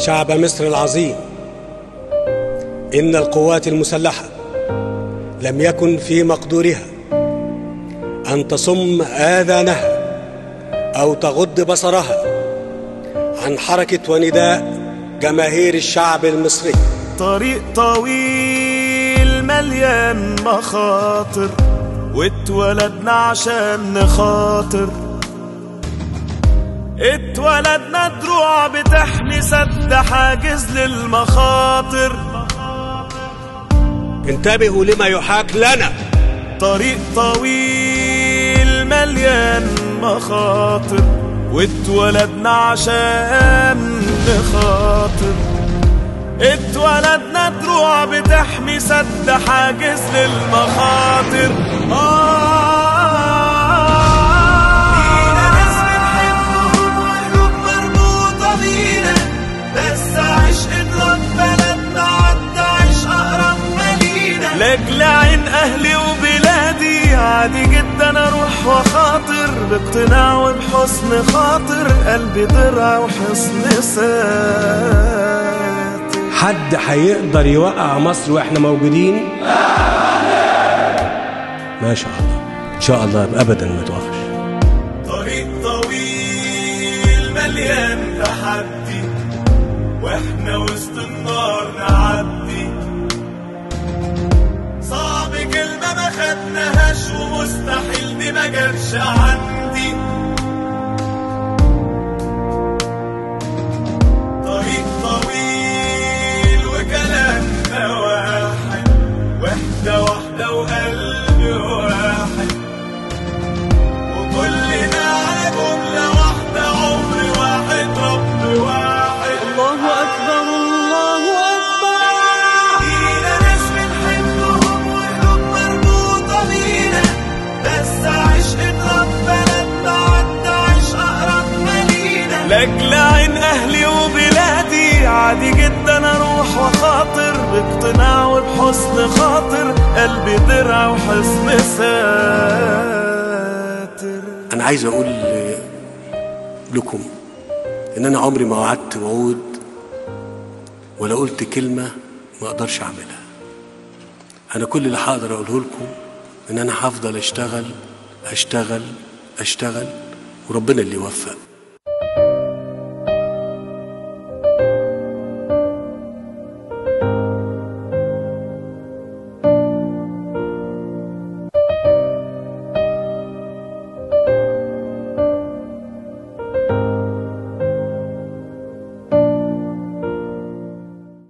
شعب مصر العظيم إن القوات المسلحة لم يكن في مقدورها أن تصم آذانها أو تغض بصرها عن حركة ونداء جماهير الشعب المصري طريق طويل مليان مخاطر واتولدنا عشان نخاطر اتولدنا دروع بتحمي سد حاجز للمخاطر انتبهوا لما يحاك لنا طريق طويل مليان مخاطر واتولدنا عشان نخاطر اتولدنا دروع بتحمي سد حاجز للمخاطر آه ناس بنحبهم وقلوب مربوطة بينا بس عشق بلدنا عدى عيش أقرب مدينة لاجل عين أهلي وبلادي عادي جدا أروح وخاطر باقتناع وبحسن خاطر قلبي درع وحصن ساتر حد هيقدر يوقع مصر واحنا موجودين ما شاء الله ان شاء الله ابدا ما توقفش طريق طويل مليان تحدي واحنا وسط النار نعدي صعب كلمة ما خدناهاش ومستحيل دي ما جاتش عندي طريق طويل وكلامنا واحد وحدة واحدة وقلب واحد وكلنا على جملة واحدة عمر واحد رب واحد الله أكبر الله أكبر فينا ناس بنحبهم وقلوب مربوطة بينا بس عشق رب بلدنا عدى عيش أقرب مدينة لأجل عين أهلي وبلادي عادي جدا أروح وخاطر باقتناع وبحسن خاطر قلبي درع وحصن ساتر انا عايز اقول لكم ان انا عمري ما وعدت وعود ولا قلت كلمه ما اقدرش اعملها انا كل اللي هقدر اقوله لكم ان انا هفضل اشتغل اشتغل اشتغل وربنا اللي يوفق